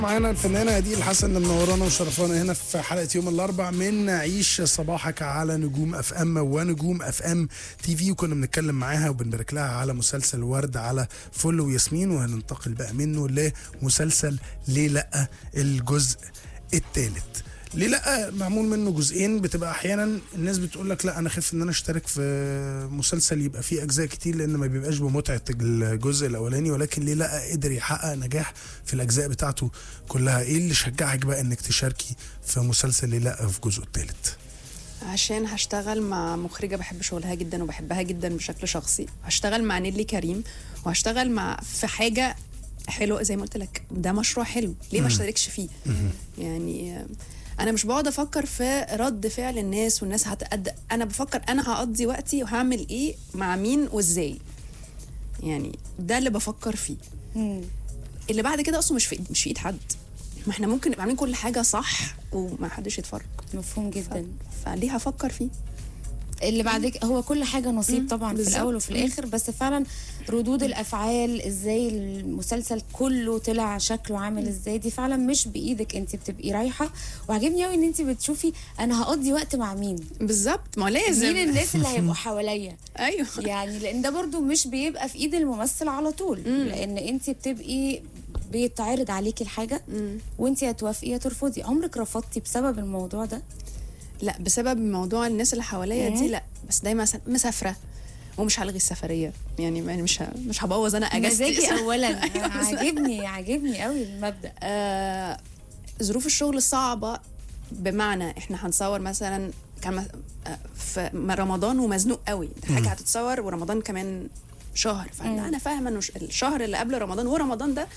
معانا الفنانة هديل الحسن اللي منورانا وشرفانا هنا في حلقة يوم الأربع من عيش صباحك على نجوم اف ام ونجوم اف ام تي في وكنا بنتكلم معاها وبنبارك لها على مسلسل ورد على فل وياسمين وهننتقل بقى منه لمسلسل ليه لأ الجزء الثالث ليه لا معمول منه جزئين بتبقى احيانا الناس بتقول لك لا انا خايف ان انا اشترك في مسلسل يبقى فيه اجزاء كتير لان ما بيبقاش بمتعه الجزء الاولاني ولكن ليه لا قدر يحقق نجاح في الاجزاء بتاعته كلها ايه اللي شجعك بقى انك تشاركي في مسلسل ليه لا في جزءه الثالث عشان هشتغل مع مخرجة بحب شغلها جدا وبحبها جدا بشكل شخصي هشتغل مع نيلي كريم وهشتغل مع في حاجة حلوة زي ما قلت لك ده مشروع حلو ليه ما اشتركش فيه يعني آه، انا مش بقعد افكر في رد فعل الناس والناس هتقد انا بفكر انا هقضي وقتي وهعمل ايه مع مين وازاي يعني ده اللي بفكر فيه مم. اللي بعد كده اصلا مش في مش في ايد حد ما احنا ممكن نبقى عاملين كل حاجه صح وما حدش يتفرج مفهوم ف... جدا فليه هفكر فيه اللي بعدك هو كل حاجه نصيب طبعا في بالظبط. الاول وفي الاخر بس فعلا ردود الافعال ازاي المسلسل كله طلع شكله عامل ازاي دي فعلا مش بايدك انت بتبقي رايحه وعجبني قوي ان انت بتشوفي انا هقضي وقت مع مين بالظبط ما لازم مين الناس اللي هيبقوا حواليا ايوه يعني لان ده برضو مش بيبقى في ايد الممثل على طول لان انت بتبقي بيتعرض عليكي الحاجه وانت يا توافقي يا ترفضي عمرك رفضتي بسبب الموضوع ده لا بسبب موضوع الناس اللي حواليا دي لا بس دايما مثلا مسافره ومش هلغي السفريه يعني ما- مش ه- مش هبوظ انا اجازتي مزاجي اولا أيوة بالظبط. عاجبني عاجبني قوي المبدا آه، ظروف الشغل صعبة بمعنى احنا هنصور مثلا كان مس- آه، في م- رمضان ومزنوق قوي حاجة هتتصور ورمضان كمان شهر فانا انا فاهمه انه ش- الشهر اللي قبل رمضان ورمضان ده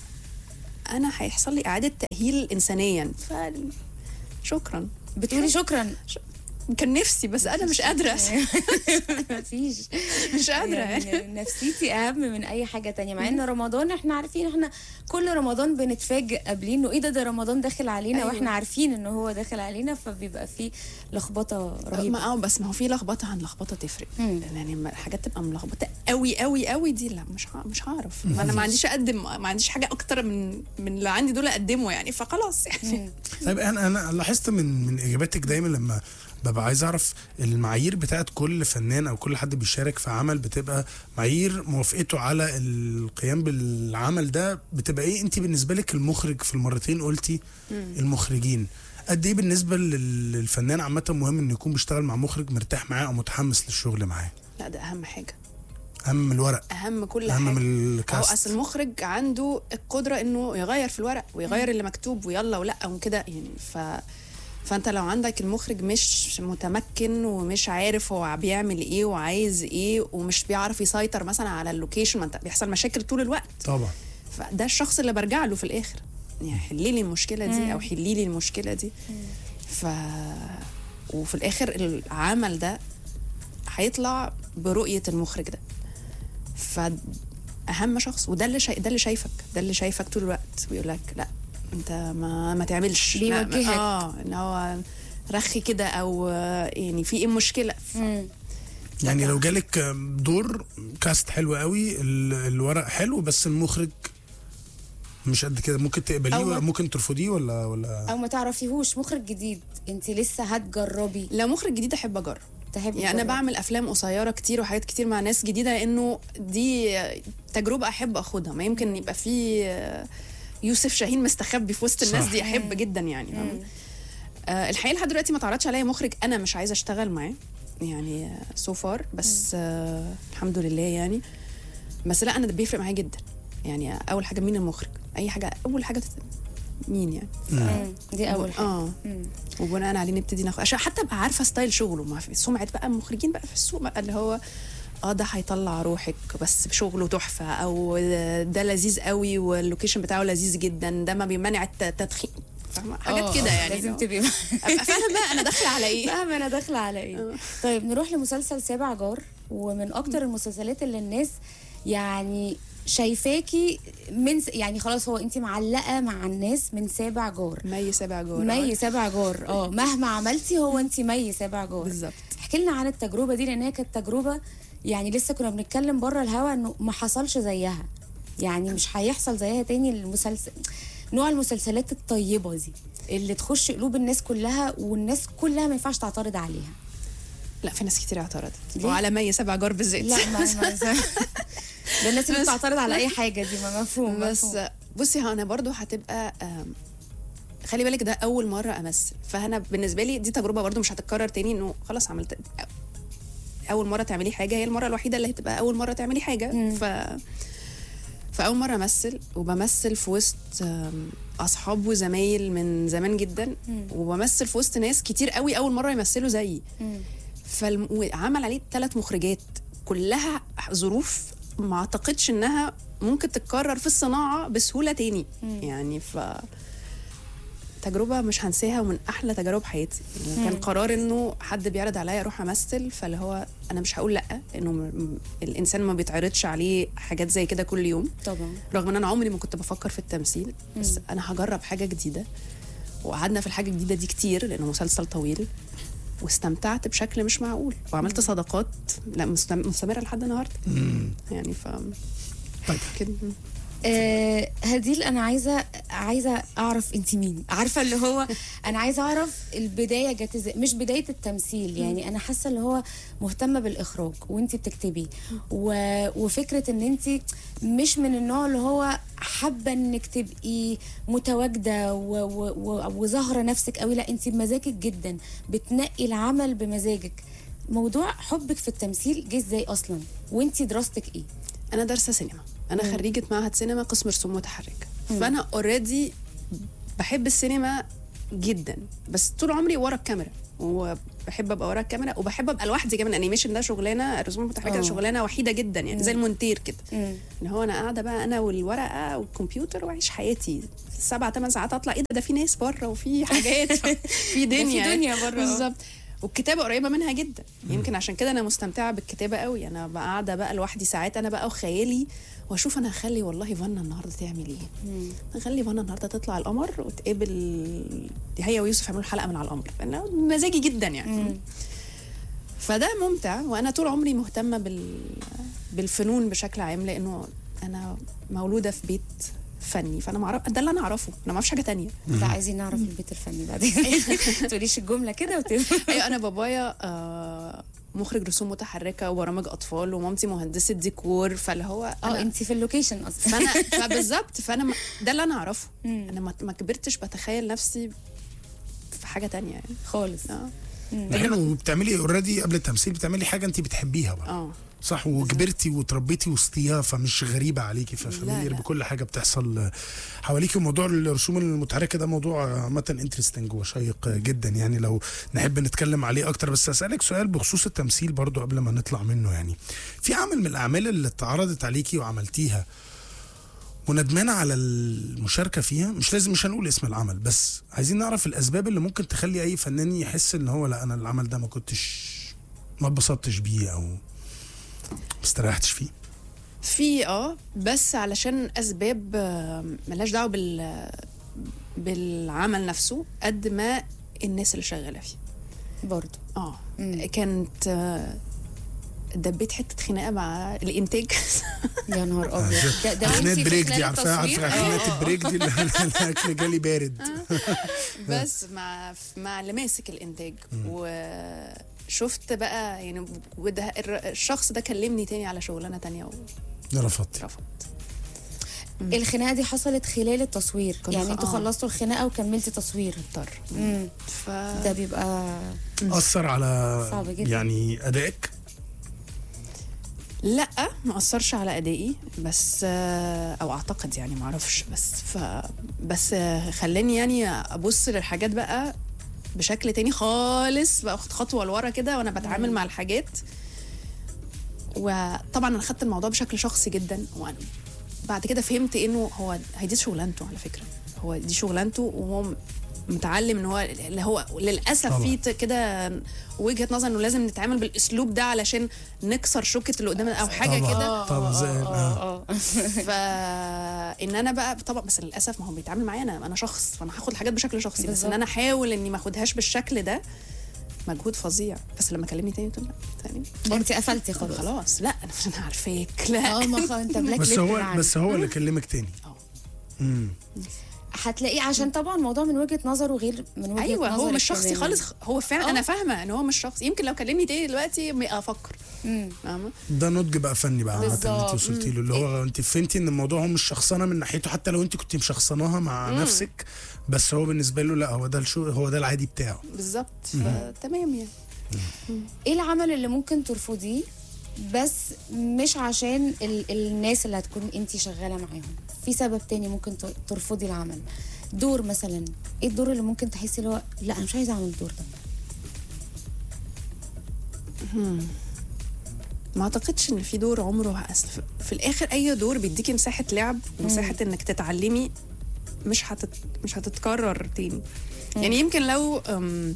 انا هيحصل لي اعاده تاهيل انسانيا ف شكرا بتقولي شكرا كان نفسي بس انا مش قادره مفيش مش قادره يعني يعني نفسيتي اهم من اي حاجه تانية مع ان رمضان احنا عارفين احنا كل رمضان بنتفاجئ قبليه انه ايه ده ده رمضان داخل علينا أيوة. واحنا عارفين ان هو داخل علينا فبيبقى فيه لخبطه رهيبه ما اه بس ما هو في لخبطه عن لخبطه تفرق مم. يعني لما الحاجات تبقى ملخبطه قوي قوي قوي دي لا مش ه- مش هعرف ما انا ما عنديش اقدم ما عنديش حاجه اكتر من من اللي عندي دول اقدمه يعني فخلاص يعني طيب انا انا لاحظت من من اجاباتك دايما لما ببقى عايز اعرف المعايير بتاعت كل فنان او كل حد بيشارك في عمل بتبقى معايير موافقته على القيام بالعمل ده بتبقى ايه انت بالنسبه لك المخرج في المرتين قلتي المخرجين قد ايه بالنسبه لل- للفنان عامه مهم انه يكون بيشتغل مع مخرج مرتاح معاه او متحمس للشغل معاه لا ده اهم حاجه اهم من الورق اهم كل اهم حاجه من هو الكاست اصل المخرج عنده القدره انه يغير في الورق ويغير اللي مكتوب ويلا ولا وكده يعني ف فانت لو عندك المخرج مش متمكن ومش عارف هو بيعمل ايه وعايز ايه ومش بيعرف يسيطر مثلا على اللوكيشن ما انت بيحصل مشاكل طول الوقت طبعا فده الشخص اللي برجع له في الاخر يعني حلي لي المشكله دي او حلي لي المشكله دي ف وفي الاخر العمل ده هيطلع برؤيه المخرج ده فاهم شخص وده اللي شاي... ده اللي شايفك ده اللي شايفك طول الوقت ويقول لك لا انت ما ما تعملش لا، ما- بيوجهك. اه ان هو رخي كده او آه، يعني في ايه مشكله مم. يعني طبعاً. لو جالك دور كاست حلو قوي ال- الورق حلو بس المخرج مش قد كده ممكن تقبليه أو ما- ولا ممكن ترفضيه ولا ولا او ما تعرفيهوش مخرج جديد انت لسه هتجربي لو مخرج جديد احب اجرب تحبي يعني انا تجربي. بعمل افلام قصيره كتير وحاجات كتير مع ناس جديده لانه دي تجربه احب اخدها ما يمكن يبقى في يوسف شاهين مستخبي في وسط الناس صح. دي احب جدا يعني فاهمة؟ آه الحقيقه لحد دلوقتي ما اتعرضش عليا مخرج انا مش عايزه اشتغل معاه يعني سو فار بس آه الحمد لله يعني بس لا انا ده بيفرق معايا جدا يعني اول حاجه مين المخرج اي حاجه اول حاجه تت... مين يعني مم. دي اول حاجه اه مم. وبناء عليه نبتدي ناخد عشان حتى ابقى عارفه ستايل شغله ما في سمعه بقى المخرجين بقى في السوق بقى اللي هو اه ده هيطلع روحك بس شغله تحفه او ده لذيذ قوي واللوكيشن بتاعه لذيذ جدا ده ما بيمنع الت- التدخين فاهمه حاجات آه، كده يعني لازم اللي هو تبقي ابقى فاهم بقى انا داخله على ايه فاهمه انا داخله على ايه طيب نروح لمسلسل سابع جار ومن اكتر المسلسلات اللي الناس يعني شايفاكي من س... يعني خلاص هو انت معلقه مع الناس من سابع جار مي سابع جوه مي سابع جار اه مهما عملتي هو انت مي سابع جار بالظبط احكي لنا عن التجربه دي لان هي كانت تجربه يعني لسه كنا بنتكلم بره الهوا انه ما حصلش زيها يعني مش هيحصل زيها تاني المسلسل نوع المسلسلات الطيبه دي اللي تخش قلوب الناس كلها والناس كلها ما ينفعش تعترض عليها لا في ناس كتير اعترضت ليه؟ وعلى مي سبع جار بالذات لا ما ما ده الناس اللي بس- بتعترض على اي حاجه دي ما مفهوم بس مفهوم. بصي ها انا برضو هتبقى آم، خلي بالك ده اول مره امثل فانا بالنسبه لي دي تجربه برضو مش هتتكرر تاني انه خلاص عملت اول مره تعملي حاجه هي المره الوحيده اللي هتبقى اول مره تعملي حاجه ف فاول مره امثل وبمثل في وسط آم، اصحاب وزمايل من زمان جدا وبمثل في وسط ناس كتير قوي اول مره يمثلوا زيي مم. فعمل عليه ثلاث مخرجات كلها ظروف ما اعتقدش انها ممكن تتكرر في الصناعه بسهوله تاني يعني ف تجربه مش هنساها ومن احلى تجارب حياتي يعني كان قرار انه حد بيعرض عليا اروح امثل فاللي هو انا مش هقول لا انه م- م- الانسان ما بيتعرضش عليه حاجات زي كده كل يوم طبعا رغم ان انا عمري ما كنت بفكر في التمثيل بس انا هجرب حاجه جديده وقعدنا في الحاجه الجديده دي كتير لانه مسلسل طويل واستمتعت بشكل مش معقول وعملت صداقات لا مستم- مستمره لحد النهارده يعني ف طيب كده آه هديل انا عايزه عايزه اعرف انت مين عارفه اللي هو انا عايزه اعرف البدايه جت ازاي مش بدايه التمثيل يعني انا حاسه اللي هو مهتمه بالاخراج وانت بتكتبي و... وفكره ان انت مش من النوع اللي هو حابه انك تبقي متواجده و... و... و... وظاهره نفسك قوي لا انت بمزاجك جدا بتنقي العمل بمزاجك موضوع حبك في التمثيل جه ازاي اصلا وانت دراستك ايه انا دارسه سينما انا خريجه معهد سينما قسم رسوم متحركه فانا اوريدي بحب السينما جدا بس طول عمري ورا الكاميرا وبحب ابقى ورا الكاميرا وبحب ابقى لوحدي كمان الانيميشن ده شغلانه الرسوم المتحركه آه. شغلانه وحيده جدا يعني زي المونتير كده مم. ان هو انا قاعده بقى انا والورقه والكمبيوتر واعيش حياتي سبع ثمان ساعات اطلع ايه ده ده في ناس بره وفي حاجات في دنيا دنيا بره، آه. بالظبط والكتابه قريبه منها جدا يمكن عشان كده انا مستمتعه بالكتابه قوي انا بقى قاعده بقى لوحدي ساعات انا بقى وخيالي واشوف انا هخلي والله فانا النهارده تعمل ايه هخلي فانا النهارده تطلع القمر وتقابل هي ويوسف يعملوا حلقه من على القمر انا مزاجي جدا يعني فده ممتع وانا طول عمري مهتمه بال بالفنون بشكل عام لانه انا مولوده في بيت فني فانا معرف ده اللي انا اعرفه انا ما اعرفش حاجه تانية لا عايزين نعرف البيت الفني بعدين تقوليش الجمله كده وت... ايوه انا بابايا آه، مخرج رسوم متحركه وبرامج اطفال ومامتي مهندسه ديكور فاللي هو اه أنا انت في اللوكيشن اصلا فانا فبالظبط فانا ما- ده اللي انا اعرفه انا ما ما كبرتش بتخيل نفسي في حاجه تانية يعني خالص اه ده حلو وبتعملي اوريدي قبل التمثيل بتعملي حاجه انت بتحبيها بقى اه صح وكبرتي وتربيتي وسطيها فمش غريبه عليكي ففاميليار لا. بكل حاجه بتحصل حواليكي وموضوع الرسوم المتحركه ده موضوع عامه انترستنج وشيق جدا يعني لو نحب نتكلم عليه اكتر بس اسالك سؤال بخصوص التمثيل برضو قبل ما نطلع منه يعني في عمل من الاعمال اللي اتعرضت عليكي وعملتيها وندمانه على المشاركه فيها مش لازم مش هنقول اسم العمل بس عايزين نعرف الاسباب اللي ممكن تخلي اي فنان يحس ان هو لا انا العمل ده ما كنتش ما اتبسطتش بيه او ما استريحتش فيه في اه بس علشان اسباب آه، ملهاش دعوه بال بالعمل نفسه قد ما الناس اللي شغاله فيه برضه اه كانت آه، دبيت حته خناقه مع الانتاج يا نهار ابيض ده ده خناقه وانتي في بريك دي خلال عارفاها التصوير؟ عارفه خناقه البريك دي اللي الاكل جالي بارد بس مع مع اللي ماسك الانتاج وشفت بقى يعني وده الر- الشخص ده كلمني تاني على شغلانه تانية رفضت ورفض الخناقه دي حصلت خلال التصوير كنت يعني خ- انتوا آه. خلصتوا الخناقه وكملتي تصوير اضطر امم ف ده بيبقى اثر على صعب جدا. يعني ادائك لا ما اثرش على ادائي بس آه، او اعتقد يعني ما اعرفش بس ف بس آه، خلاني يعني ابص للحاجات بقى بشكل تاني خالص باخد خطوه لورا كده وانا بتعامل مع الحاجات وطبعا انا خدت الموضوع بشكل شخصي جدا وانا بعد كده فهمت انه هو هي دي شغلانته على فكره هو دي شغلانته وهو متعلم ان هو اللي هو للاسف طبعا. في ت- كده وجهه نظر انه لازم نتعامل بالاسلوب ده علشان نكسر شوكه اللي قدامنا او حاجه طبعا. كده طبعا زي آه. اه فان انا بقى طبعا بس للاسف ما هو بيتعامل معايا انا انا شخص فانا هاخد الحاجات بشكل شخصي بس بالظبط. ان انا احاول اني ما اخدهاش بالشكل ده مجهود فظيع بس لما كلمني تاني قلت له لا تاني انت قفلتي خلاص خلاص لا انا انا عارفاك لا اه ما خ- انت بلاك بس ليست هو معانا. بس هو اللي كلمك تاني اه امم هتلاقيه عشان طبعا الموضوع من وجهه نظره غير من وجهه ايوه هو نظرك مش شخصي تماماً. خالص هو فعلا آه. انا فاهمه ان هو مش شخصي يمكن لو كلمني تاني دلوقتي م- افكر مم. فاهمه ده نضج بقى فني بقى عامه اللي انت بالظبط. وصلتي له اللي هو انت فهمتي ان الموضوع هو مش شخصنه من ناحيته حتى لو انت كنت مشخصناها مع نفسك بس هو بالنسبه له لا هو ده الشو هو ده العادي بتاعه بالظبط فتمام يعني ايه العمل اللي ممكن ترفضيه بس مش عشان ال الناس اللي هتكون انت شغاله معاهم في سبب تاني ممكن ت- ترفضي العمل دور مثلا ايه الدور اللي ممكن تحسي اللي هو لا انا مش عايزه اعمل الدور ده ما اعتقدش ان في دور عمره اصل في- في الاخر اي دور بيديكي مساحه لعب ومساحه انك تتعلمي مش هتت... مش هتتكرر تاني يعني يمكن لو أم...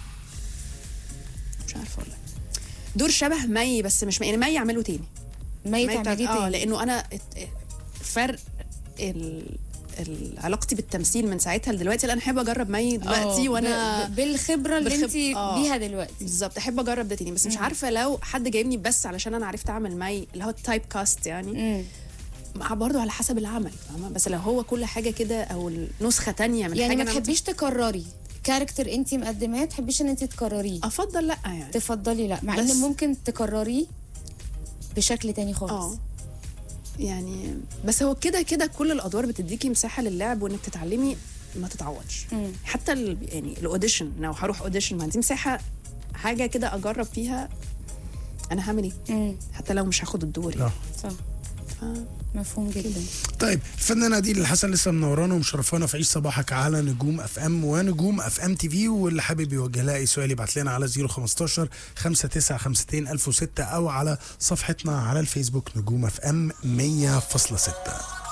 مش عارفه اقول لك. دور شبه مي بس مش مي يعني مي اعمله تاني ما مي يتعمليه اه تاني لانه انا ات- فرق ال... ال- علاقتي بالتمثيل من ساعتها لدلوقتي لا انا احب اجرب مي دلوقتي آه، وانا ب- ب- بالخبره اللي بالخب- انت آه. بيها دلوقتي بالظبط احب اجرب ده تاني بس مش عارفه لو حد جايبني بس علشان انا عرفت اعمل ماي اللي هو التايب كاست يعني مم. مع برضه على حسب العمل فاهمه بس لو هو كل حاجه كده او نسخه تانية من يعني حاجه ما أنا تحبيش تكرري كاركتر انت مقدماه تحبيش ان انت تكرريه افضل لا يعني تفضلي لا مع بس- ان ممكن تكرريه بشكل تاني اه خالص يعني بس هو كده كده كل الادوار بتديكي مساحه للعب وانك تتعلمي ما تتعوضش مم. حتى ال يعني الاوديشن لو هروح اوديشن ما عندي مساحه حاجه كده اجرب فيها انا هعمل ايه مم. حتى لو مش هاخد الدور يعني آه. صح ف- مفهوم جدا طيب الفنانه عديل الحسن لسه منورانا ومشرفانا في عيش صباحك على نجوم اف ام ونجوم اف ام تي في واللي حابب يوجه لها اي سؤال يبعت لنا على 015 5952 1006 او على صفحتنا على الفيسبوك نجوم اف ام 100.6